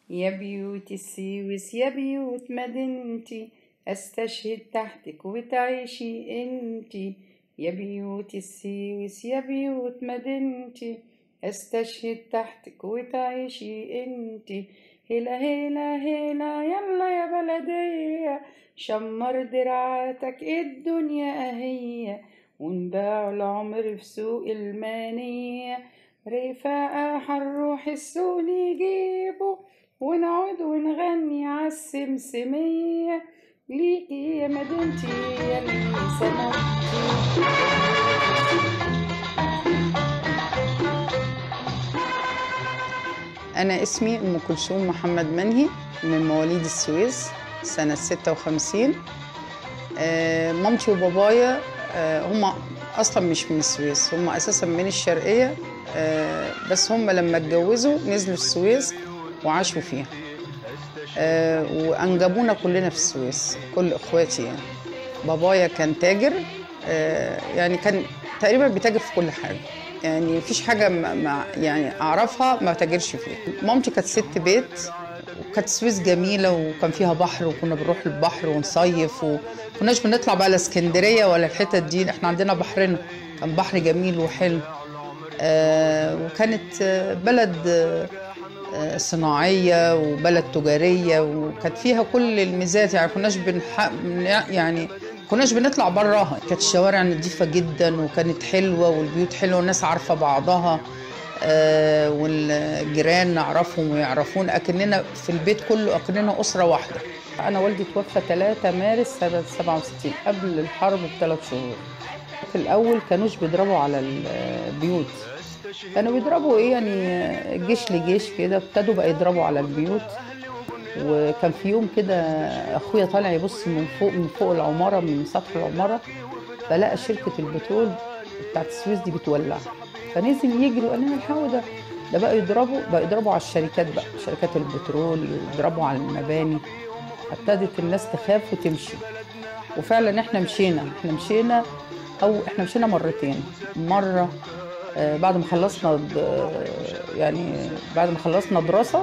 يا بيوت السويس يا بيوت مدينتي استشهد تحتك وتعيشي انتي يا بيوت السويس يا بيوت مدينتي استشهد تحتك وتعيشي انتي هلا هلا هلا يلا يا بلدية شمر دراعاتك الدنيا اهي ونباع العمر في سوق المانية رفاقة حنروح السوق نجيبه ونقعد ونغني عالسمسمية ليكي يا مدينتي يا اللي أنا اسمي أم كلثوم محمد منهي من مواليد السويس سنة 56 آه، مامتي وبابايا آه، هم أصلا مش من السويس هم أساسا من الشرقية آه، بس هم لما اتجوزوا نزلوا السويس وعاشوا فيها آه، وأنجبونا كلنا في السويس كل إخواتي يعني بابايا كان تاجر آه، يعني كان تقريبا بيتاجر في كل حاجة يعني مفيش حاجة ما ما- يعني أعرفها ما تاجرش فيها مامتي كانت ست بيت وكانت السويس جميلة وكان فيها بحر وكنا بنروح البحر ونصيف وكناش بنطلع بقى لا اسكندرية ولا الحتت دي احنا عندنا بحرنا كان بحر جميل وحلو آه، وكانت آه، بلد آه، آه، صناعية وبلد تجارية وكانت فيها كل الميزات يعني كناش بنح... بن- يعني كناش بنطلع براها كانت الشوارع نظيفة جدا وكانت حلوة والبيوت حلوة والناس عارفة بعضها آه، والجيران نعرفهم ويعرفون أكننا في البيت كله أكننا أسرة واحدة أنا والدي توفى 3 مارس سنة 67 قبل الحرب بثلاث شهور في الأول كانوش بيضربوا على البيوت كانوا بيضربوا ايه يعني جيش لجيش كده ابتدوا بقى يضربوا على البيوت وكان في يوم كده اخويا طالع يبص من فوق من فوق العماره من سطح العماره فلقى شركه البترول بتاعت السويس دي بتولع فنزل يجري وقال لنا الحقوا ده ده بقى يضربوا بقى يضربوا على الشركات بقى شركات البترول يضربوا على المباني ابتدت الناس تخاف وتمشي وفعلا احنا مشينا احنا مشينا او احنا مشينا مرتين مره آه، بعد ما خلصنا د- يعني بعد ما خلصنا دراسه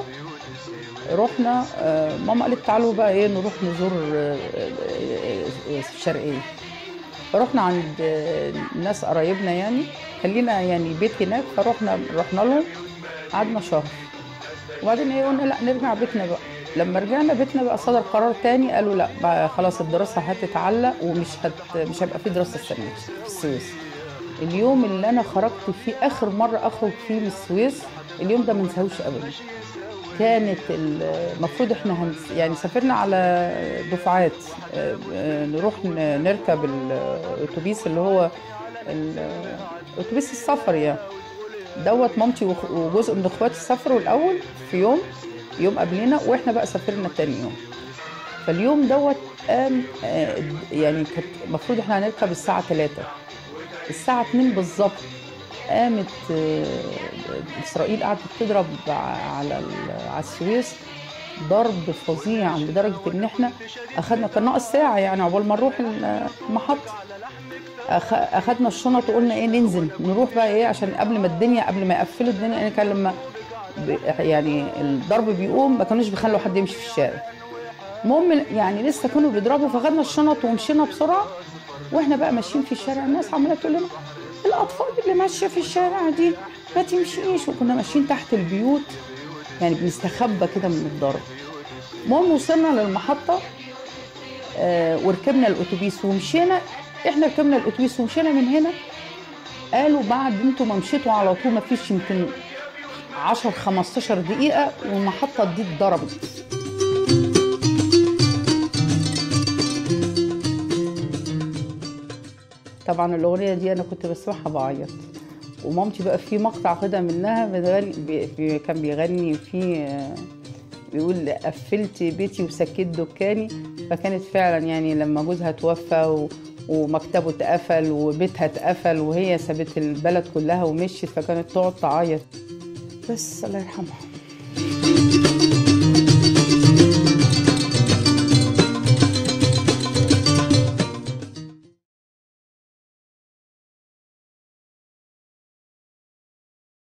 رحنا آه، ماما قالت تعالوا بقى ايه نروح نزور آه، آه، آه، الشرقيه فرحنا عند آه، ناس قرايبنا يعني كان لينا يعني بيت هناك فرحنا رحنا لهم قعدنا شهر وبعدين ايه قلنا لا نرجع بيتنا بقى لما رجعنا بيتنا بقى صدر قرار تاني قالوا لا بقى خلاص الدراسه هتتعلق ومش هت مش هيبقى في دراسه السنه دي في السويس اليوم اللي انا خرجت فيه اخر مره اخرج فيه من السويس اليوم ده ما انساهوش ابدا كانت المفروض احنا هنس يعني سافرنا على دفعات آه، آه، نروح ن- نركب الاتوبيس اللي هو ال- اتوبيس السفر يعني دوت مامتي وخ- وجزء من اخواتي سافروا الاول في يوم يوم قبلنا واحنا بقى سافرنا تاني يوم فاليوم دوت قام آه، يعني كانت المفروض احنا هنركب الساعه 3 الساعه 2 بالظبط قامت آه، اسرائيل قعدت تضرب ع- على ال- على السويس ضرب فظيع لدرجه ان احنا اخدنا كان ناقص ساعه يعني عقبال ما نروح المحطه أخ- اخدنا الشنط وقلنا ايه ننزل نروح بقى ايه عشان قبل ما الدنيا قبل ما يقفلوا الدنيا يعني كان لما ب- يعني الضرب بيقوم ما كانوش بيخلوا حد يمشي في الشارع المهم يعني لسه كانوا بيضربوا فخدنا الشنط ومشينا بسرعه واحنا بقى ماشيين في الشارع الناس عماله تقول لنا الاطفال اللي ماشيه في الشارع دي ما تمشيش وكنا ماشيين تحت البيوت يعني بنستخبى كده من الضرب المهم وصلنا للمحطه آه وركبنا الاتوبيس ومشينا احنا ركبنا الاتوبيس ومشينا من هنا قالوا بعد انتوا ما مشيتوا على طول ما فيش يمكن 10 15 دقيقه والمحطه دي اتضربت طبعا الاغنيه دي انا كنت بسمعها بعيط ومامتي بقى في مقطع كده منها بتغني بي بي كان بيغني فيه آه، بيقول قفلت بيتي وسكت دكاني فكانت فعلا يعني لما جوزها توفى و ومكتبه اتقفل وبيتها اتقفل وهي سابت البلد كلها ومشيت فكانت تقعد تعيط بس الله يرحمها